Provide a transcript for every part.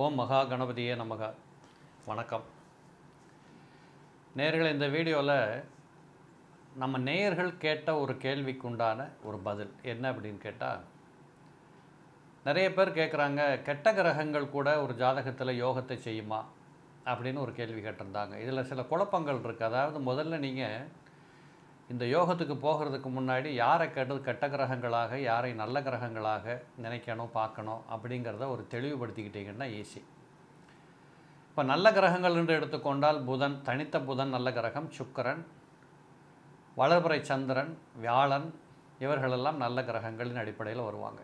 ஓம் மகா கணபதியே நமக வணக்கம் நேயர்களே இந்த வீடியோவில் நம்ம நேயர்கள் கேட்ட ஒரு கேள்விக்கு உண்டான ஒரு பதில் என்ன அப்படின்னு கேட்டால் நிறைய பேர் கேட்குறாங்க கெட்ட கிரகங்கள் கூட ஒரு ஜாதகத்தில் யோகத்தை செய்யுமா அப்படின்னு ஒரு கேள்வி கேட்டிருந்தாங்க இதில் சில குழப்பங்கள் இருக்குது அதாவது முதல்ல நீங்கள் இந்த யோகத்துக்கு போகிறதுக்கு முன்னாடி யாரை கேட்டது கெட்ட கிரகங்களாக யாரை நல்ல கிரகங்களாக நினைக்கணும் பார்க்கணும் அப்படிங்கிறத ஒரு தெளிவுபடுத்திக்கிட்டீங்கன்னா ஈஸி இப்போ நல்ல கிரகங்கள் என்று எடுத்துக்கொண்டால் புதன் தனித்த புதன் நல்ல கிரகம் சுக்கிரன் வளர்பிறை சந்திரன் வியாழன் இவர்களெல்லாம் நல்ல கிரகங்களின் அடிப்படையில் வருவாங்க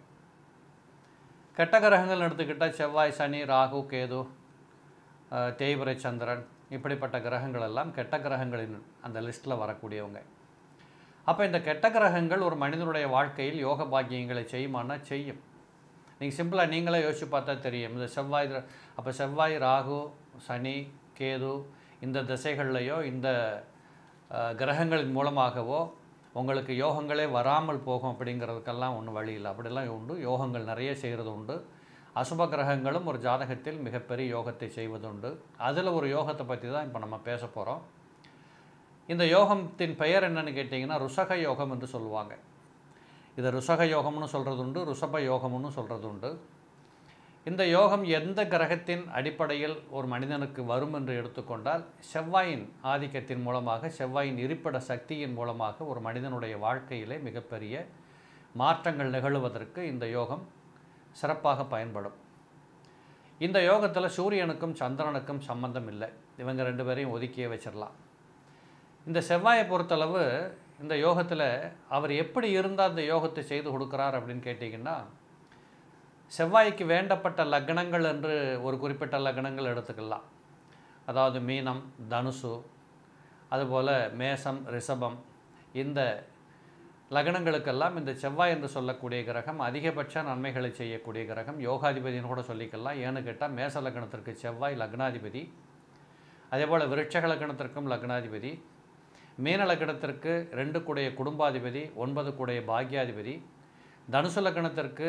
கெட்ட கிரகங்கள் எடுத்துக்கிட்டால் செவ்வாய் சனி ராகு கேது அஹ், தேய்பிறை சந்திரன் இப்படிப்பட்ட கிரகங்கள் எல்லாம் கெட்ட கிரகங்களின் அந்த லிஸ்ட்டில் வரக்கூடியவங்க அப்போ இந்த கெட்ட கிரகங்கள் ஒரு மனிதனுடைய வாழ்க்கையில் யோக பாக்கியங்களை செய்யுமானா செய்யும் நீங்கள் சிம்பிளாக நீங்களே யோசிச்சு பார்த்தா தெரியும் இந்த செவ்வாய் ர- அப்போ செவ்வாய் ராகு சனி கேது இந்த திசைகள்லையோ இந்த அஹ், கிரகங்களின் மூலமாகவோ உங்களுக்கு யோகங்களே வராமல் போகும் அப்படிங்கிறதுக்கெல்லாம் ஒன்றும் வழி இல்லை அப்படிலாம் உண்டு யோகங்கள் நிறைய செய்கிறது உண்டு அசுப கிரகங்களும் ஒரு ஜாதகத்தில் மிகப்பெரிய யோகத்தை செய்வதுண்டு அதில் ஒரு யோகத்தை பற்றி தான் இப்போ நம்ம பேச போகிறோம் இந்த யோகத்தின் பெயர் என்னன்னு கேட்டிங்கன்னா ருசக யோகம் என்று சொல்லுவாங்க இதை ருசக யோகம்னு சொல்கிறது உண்டு ருஷப யோகம்னு சொல்கிறது உண்டு இந்த யோகம் எந்த கிரகத்தின் அடிப்படையில் ஒரு மனிதனுக்கு வரும் என்று எடுத்துக்கொண்டால் செவ்வாயின் ஆதிக்கத்தின் மூலமாக செவ்வாயின் இருப்பிட சக்தியின் மூலமாக ஒரு மனிதனுடைய வாழ்க்கையிலே மிகப்பெரிய மாற்றங்கள் நிகழுவதற்கு இந்த யோகம் சிறப்பாக பயன்படும் இந்த யோகத்தில் சூரியனுக்கும் சந்திரனுக்கும் சம்பந்தம் இல்லை இவங்க ரெண்டு பேரையும் ஒதுக்கியே வச்சிடலாம் இந்த செவ்வாயை பொறுத்தளவு இந்த யோகத்தில் அவர் எப்படி இருந்தால் அந்த யோகத்தை செய்து கொடுக்குறார் அப்படின்னு கேட்டிங்கன்னா செவ்வாய்க்கு வேண்டப்பட்ட லக்னங்கள் என்று ஒரு குறிப்பிட்ட லக்னங்கள் எடுத்துக்கலாம் அதாவது மீனம் தனுசு அதுபோல் மேசம் ரிஷபம் இந்த லக்னங்களுக்கெல்லாம் இந்த செவ்வாய் என்று சொல்லக்கூடிய கிரகம் அதிகபட்ச நன்மைகளை செய்யக்கூடிய கிரகம் யோகாதிபதினு கூட சொல்லிக்கலாம் ஏன்னு கேட்டால் மேச லக்னத்திற்கு செவ்வாய் லக்னாதிபதி அதேபோல் விருட்சக லக்னத்திற்கும் லக்னாதிபதி மீன லக்னத்திற்கு ரெண்டு கூடைய குடும்பாதிபதி ஒன்பது கூடைய பாக்யாதிபதி தனுசு லக்னத்திற்கு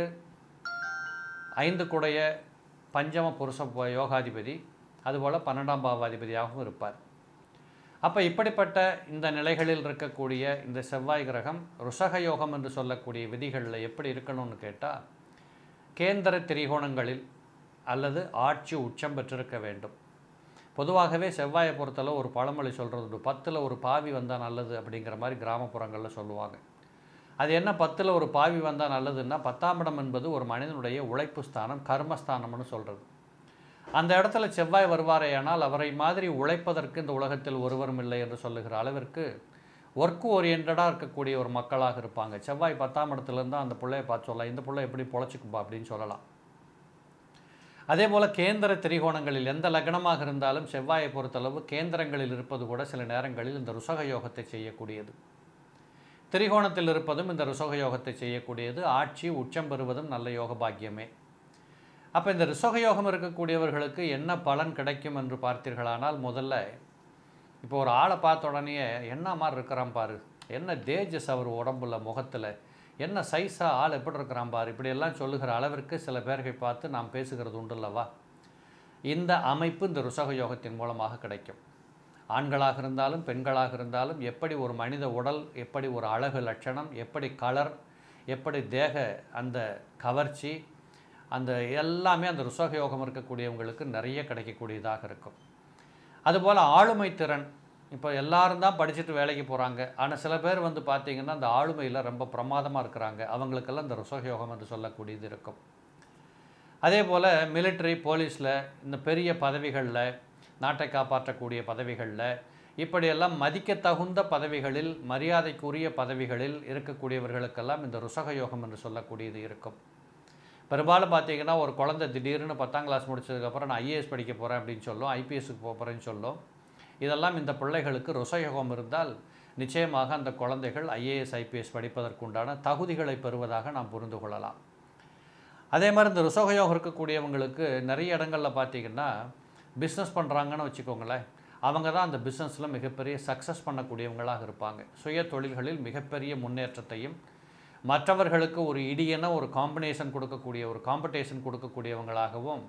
ஐந்து கூடைய பஞ்சம புருஷ ப- யோகாதிபதி அதுபோல் பன்னெண்டாம் பாவாதிபதியாகவும் இருப்பார் அப்போ இப்படிப்பட்ட இந்த நிலைகளில் இருக்கக்கூடிய இந்த செவ்வாய் கிரகம் ருஷக யோகம் என்று சொல்லக்கூடிய விதிகளில் எப்படி இருக்கணும்னு கேட்டால் கேந்திர திரிகோணங்களில் அல்லது ஆட்சி உச்சம் பெற்றிருக்க வேண்டும் பொதுவாகவே செவ்வாயை பொறுத்தளவு ஒரு பழமொழி சொல்கிறது உண்டு பத்தில் ஒரு பாவி வந்தால் நல்லது அப்படிங்கிற மாதிரி கிராமப்புறங்களில் சொல்லுவாங்க அது என்ன பத்தில் ஒரு பாவி வந்தால் நல்லதுன்னா பத்தாம் இடம் என்பது ஒரு மனிதனுடைய உழைப்பு ஸ்தானம் கர்மஸ்தானம்னு சொல்கிறது அந்த இடத்துல செவ்வாய் வருவாரேயானால் அவரை மாதிரி உழைப்பதற்கு இந்த உலகத்தில் ஒருவரும் இல்லை என்று சொல்லுகிற அளவிற்கு ஒர்க் ஓரியன்டாக இருக்கக்கூடிய ஒரு மக்களாக இருப்பாங்க செவ்வாய் பத்தாம் இடத்துல இருந்தால் அந்த பிள்ளையை பார்த்து சொல்லலாம் இந்த பிள்ளை எப்படி பொழைச்சிக்குப்பா அப்படின்னு சொல்லலாம் அதே போல் கேந்திர திரிகோணங்களில் எந்த லக்னமாக இருந்தாலும் செவ்வாயை பொறுத்தளவு கேந்திரங்களில் இருப்பது கூட சில நேரங்களில் இந்த ருசக யோகத்தை செய்யக்கூடியது திரிகோணத்தில் இருப்பதும் இந்த ருசக யோகத்தை செய்யக்கூடியது ஆட்சி உச்சம் பெறுவதும் நல்ல யோக பாக்கியமே அப்போ இந்த ரிசோக யோகம் இருக்கக்கூடியவர்களுக்கு என்ன பலன் கிடைக்கும் என்று பார்த்தீர்களானால் முதல்ல இப்போ ஒரு ஆளை பார்த்த உடனே என்ன மாதிரி இருக்கிறான் பாரு என்ன தேஜஸ் அவர் உடம்புல முகத்தில் என்ன சைஸாக ஆள் எப்படி இருக்கிறான் பாரு இப்படியெல்லாம் சொல்லுகிற அளவிற்கு சில பேர்களை பார்த்து நாம் பேசுகிறது உண்டுல்லவா இந்த அமைப்பு இந்த ருசக யோகத்தின் மூலமாக கிடைக்கும் ஆண்களாக இருந்தாலும் பெண்களாக இருந்தாலும் எப்படி ஒரு மனித உடல் எப்படி ஒரு அழகு லட்சணம் எப்படி கலர் எப்படி தேக அந்த கவர்ச்சி அந்த எல்லாமே அந்த ருசக யோகம் இருக்கக்கூடியவங்களுக்கு நிறைய கிடைக்கக்கூடியதாக இருக்கும் அதுபோல் ஆளுமை திறன் இப்போ எல்லாரும் தான் படிச்சுட்டு வேலைக்கு போகிறாங்க ஆனால் சில பேர் வந்து பார்த்தீங்கன்னா அந்த ஆளுமையில் ரொம்ப பிரமாதமாக இருக்கிறாங்க அவங்களுக்கெல்லாம் இந்த ருசக யோகம் என்று சொல்லக்கூடியது இருக்கும் அதே போல் மிலிட்ரி போலீஸில் இந்த பெரிய பதவிகளில் நாட்டை காப்பாற்றக்கூடிய பதவிகளில் இப்படியெல்லாம் மதிக்க தகுந்த பதவிகளில் மரியாதைக்குரிய பதவிகளில் இருக்கக்கூடியவர்களுக்கெல்லாம் இந்த ருசக யோகம் என்று சொல்லக்கூடியது இருக்கும் பெரும்பாலும் பார்த்தீங்கன்னா ஒரு குழந்தை திடீர்னு பத்தாம் கிளாஸ் முடிச்சதுக்கப்புறம் நான் ஐஏஎஸ் படிக்க போகிறேன் அப்படின்னு சொல்லும் ஐபிஎஸ்க்கு போக போகிறேன்னு சொல்லும் இதெல்லாம் இந்த பிள்ளைகளுக்கு ருசயோகம் இருந்தால் நிச்சயமாக அந்த குழந்தைகள் ஐஏஎஸ் ஐபிஎஸ் படிப்பதற்குண்டான தகுதிகளை பெறுவதாக நாம் புரிந்து கொள்ளலாம் அதே மாதிரி இந்த ருசோகயோகம் இருக்கக்கூடியவங்களுக்கு நிறைய இடங்களில் பார்த்தீங்கன்னா பிஸ்னஸ் பண்ணுறாங்கன்னு வச்சுக்கோங்களேன் அவங்க தான் அந்த பிஸ்னஸில் மிகப்பெரிய சக்ஸஸ் பண்ணக்கூடியவங்களாக இருப்பாங்க சுய தொழில்களில் மிகப்பெரிய முன்னேற்றத்தையும் மற்றவர்களுக்கு ஒரு இடியன ஒரு காம்பினேஷன் கொடுக்கக்கூடிய ஒரு காம்படிஷன் கொடுக்கக்கூடியவங்களாகவும்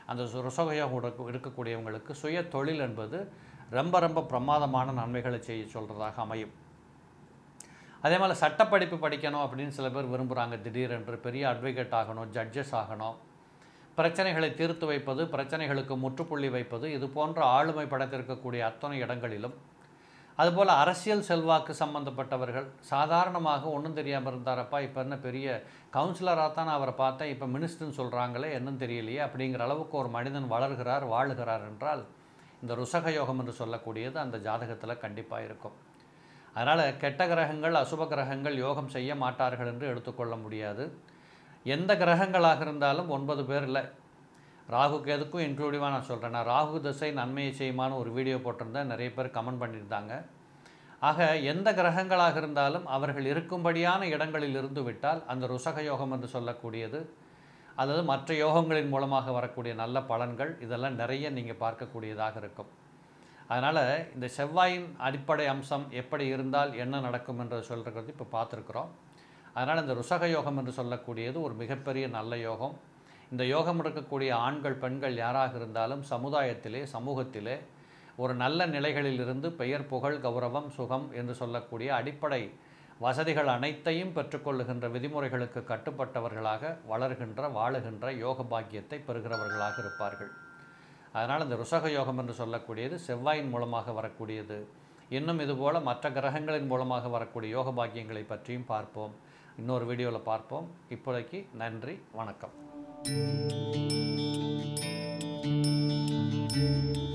அந்த சு- ருசக யோகம் இருக்க- இருக்கக்கூடியவங்களுக்கு சுய தொழில் என்பது ரொம்ப ரொம்ப பிரமாதமான நன்மைகளை செய்ய சொல்கிறதாக அமையும் அதே மாதிரி சட்டப்படிப்பு படிக்கணும் அப்படின்னு சில பேர் விரும்புகிறாங்க திடீரென்று பெரிய அட்வொகேட் ஆகணும் ஜட்ஜஸ் ஆகணும் பிரச்சனைகளை தீர்த்து வைப்பது பிரச்சனைகளுக்கு முற்றுப்புள்ளி வைப்பது இது போன்ற ஆளுமை படைத்திருக்கக்கூடிய அத்தனை இடங்களிலும் அதுபோல் அரசியல் செல்வாக்கு சம்பந்தப்பட்டவர்கள் சாதாரணமாக ஒன்றும் தெரியாமல் இருந்தாரப்பா இப்போ என்ன பெரிய கவுன்சிலராக தான் அவரை பார்த்தேன் இப்போ மினிஸ்டர்னு சொல்கிறாங்களே என்னன்னு தெரியலையே அப்படிங்கிற அளவுக்கு ஒரு மனிதன் வளர்கிறார் வாழுகிறார் என்றால் இந்த ருசக யோகம் என்று சொல்லக்கூடியது அந்த ஜாதகத்தில் கண்டிப்பாக இருக்கும் அதனால் கெட்ட கிரகங்கள் அசுப கிரகங்கள் யோகம் செய்ய மாட்டார்கள் என்று எடுத்துக்கொள்ள முடியாது எந்த கிரகங்களாக இருந்தாலும் ஒன்பது பேர் இல்லை ராகு கேதுக்கும் இன்க்ளூடிவாக நான் சொல்கிறேன் நான் ராகு திசை நன்மையை செய்யுமான்னு ஒரு வீடியோ போட்டிருந்தேன் நிறைய பேர் கமெண்ட் பண்ணியிருந்தாங்க ஆக எந்த கிரகங்களாக இருந்தாலும் அவர்கள் இருக்கும்படியான இடங்களில் இருந்து விட்டால் அந்த ருசக யோகம் என்று சொல்லக்கூடியது அதாவது மற்ற யோகங்களின் மூலமாக வரக்கூடிய நல்ல பலன்கள் இதெல்லாம் நிறைய நீங்கள் பார்க்கக்கூடியதாக இருக்கும் அதனால் இந்த செவ்வாயின் அடிப்படை அம்சம் எப்படி இருந்தால் என்ன நடக்கும் என்று சொல்கிறது இப்போ பார்த்துருக்குறோம் அதனால் இந்த ருசக யோகம் என்று சொல்லக்கூடியது ஒரு மிகப்பெரிய நல்ல யோகம் இந்த யோகம் இருக்கக்கூடிய ஆண்கள் பெண்கள் யாராக இருந்தாலும் சமுதாயத்திலே சமூகத்திலே ஒரு நல்ல நிலைகளில் இருந்து பெயர் புகழ் கௌரவம் சுகம் என்று சொல்லக்கூடிய அடிப்படை வசதிகள் அனைத்தையும் பெற்றுக்கொள்ளுகின்ற விதிமுறைகளுக்கு கட்டுப்பட்டவர்களாக வளர்கின்ற வாழுகின்ற யோக பாக்கியத்தை பெறுகிறவர்களாக இருப்பார்கள் அதனால் இந்த ருசக யோகம் என்று சொல்லக்கூடியது செவ்வாயின் மூலமாக வரக்கூடியது இன்னும் இதுபோல் மற்ற கிரகங்களின் மூலமாக வரக்கூடிய யோக பாக்கியங்களை பற்றியும் பார்ப்போம் இன்னொரு வீடியோவில் பார்ப்போம் இப்போதைக்கு நன்றி வணக்கம்